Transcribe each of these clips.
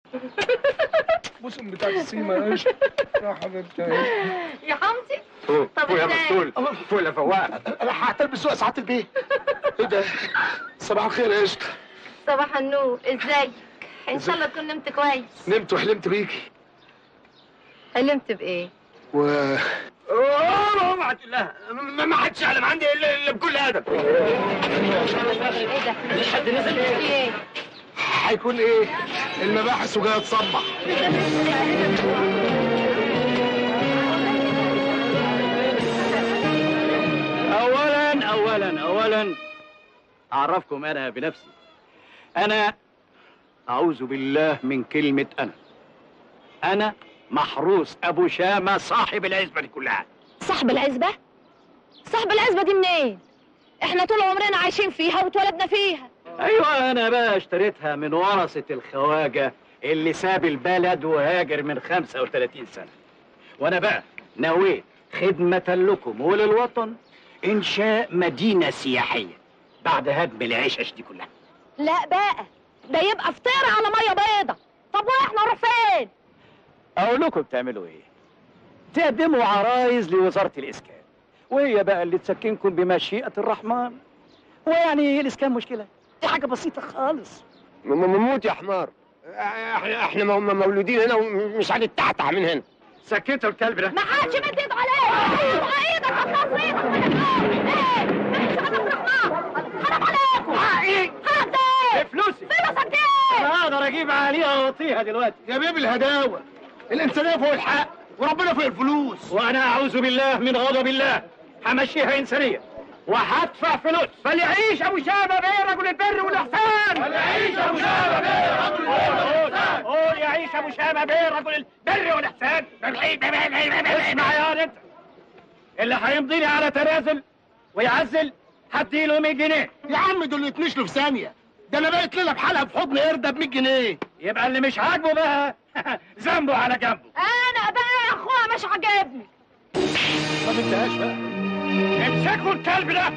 بوسم بتاعت السيما يا قشطة يا حبيبتي يا حمدي فوق طب فوق يا إزاي؟ مسطول فوق يا فواق انا هتلبس سواق سعاده البيه ايه ده صباح الخير يا قشطة صباح النور ازيك ان شاء الله تكون نمت كويس نمت وحلمت بيكي حلمت بايه و اوه ما الله ما ما حدش يعلم عندي الا إلا بكل ادب ايه ده حد نزل في ايه هيكون ايه المباحث وجايه تصبح اولا اولا اولا اعرفكم انا بنفسي انا اعوذ بالله من كلمه انا انا محروس ابو شامه صاحب العزبه دي كلها صاحب العزبة صاحب العزبة دي منين احنا طول عمرنا عايشين فيها واتولدنا فيها ايوه انا بقى اشتريتها من ورثه الخواجه اللي ساب البلد وهاجر من 35 سنه وانا بقى نويت خدمه لكم وللوطن انشاء مدينه سياحيه بعد هدم العشش دي كلها لا بقى ده يبقى فطير على ميه بيضة طب واحنا نروح فين اقول لكم بتعملوا ايه تقدموا عرايز لوزاره الاسكان وهي بقى اللي تسكنكم بمشيئه الرحمن ويعني الاسكان مشكله دي حاجه بسيطه خالص م- م- موت يا حمار احنا احنا مو- مولودين هنا ومش هنتعتع من هنا سكتوا الكلب ده ما حدش مد ايده عليك ايدك ايدك حطها في ايدك ايه مفيش حاجه في الرحمن حرام عليكم حقي حقك ايه فلوسي فلوسك دي انا اقدر اجيب عليها واطيها دلوقتي يا بيبي الهداوه الانسانيه فوق الحق وربنا فوق الفلوس وانا اعوذ بالله من غضب الله همشيها انسانيه وهدفع فلوس فليعيش ابو شامه بيه رجل البر والاحسان فليعيش ابو شامه بيه رجل البر والاحسان قول يعيش ابو شامه بيه رجل البر والاحسان اسمع يا انت اللي هيمضيني على تنازل ويعزل هديله 100 جنيه يا عم دول يتنشلوا في ثانيه ده انا بقيت ليله بحالها في حضن قرده ب 100 جنيه يبقى اللي مش عاجبه بقى ذنبه على جنبه انا بقى يا اخويا مش عاجبني ما بدهاش بقى امسكوا الكلب ده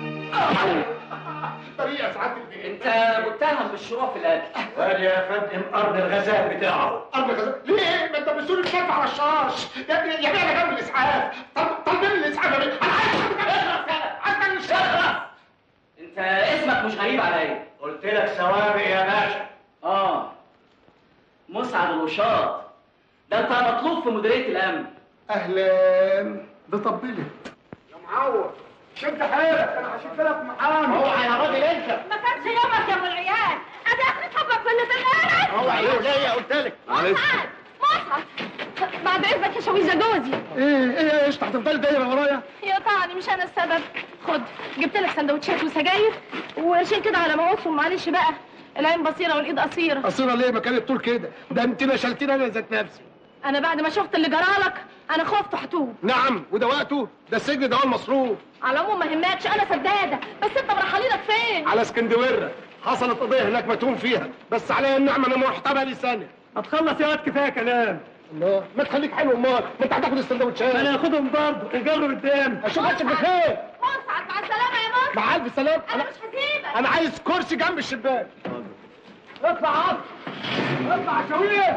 طريقه سعاده البيه انت متهم بالشروع في القتل وادي يا فندم ارض الغزال بتاعه أرض غزال ليه ما انت مسؤول الشرف على الشاش يا ابني يا ابني انا جنب الاسعاف طب طب مين الاسعاف يا بيه انا عايز عايز الشرف انت اسمك مش غريب عليا قلت لك سوابق يا باشا اه مسعد الوشاط ده انت مطلوب في مديريه الامن اهلا بطبلت يا معور شد حيلك انا هشوف لك محامي هو يا راجل انت ما كانش يومك يا ابو العيال ادي اخر حبك في اللي في النار هو عيوه جايه قلت لك مصعد مصعد بعد اذنك يا شويزه جوزي ايه ايه يا قشطه هتفضلي دايره ورايا يا طعني مش انا السبب خد جبت لك سندوتشات وسجاير وقرشين كده على ما اوصل معلش بقى العين بصيره والايد قصيره قصيره ليه ما كانت طول كده ده انت نشلتيني انا ذات نفسي انا بعد ما شفت اللي جرالك انا خفت هتوب نعم وده وقته ده السجن ده هو المصروف على العموم ما يهمكش انا سداده بس انت مرحلينك فين على اسكندوره حصلت قضيه هناك متهوم فيها بس عليا النعمه انا محتبه لي سنه هتخلص يا واد كفايه كلام الله ما تخليك حلو امال ما انت هتاخد السندوتشات انا هاخدهم برضه يجروا قدام اشوف وشك بخير مصعد مع السلامه يا مصعد مع الف سلام انا انا مش هسيبك انا عايز كرسي جنب الشباك اطلع عبد اطلع يا شويه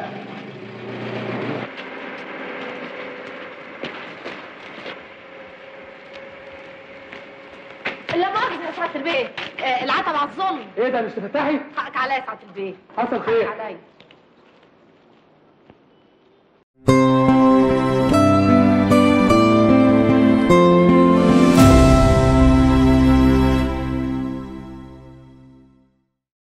لا مؤاخذه يا سعاده البيه آه، العتب على الظلم ايه ده مش تفتحي حقك عليا يا سعاده البيه حصل حقك خير عليا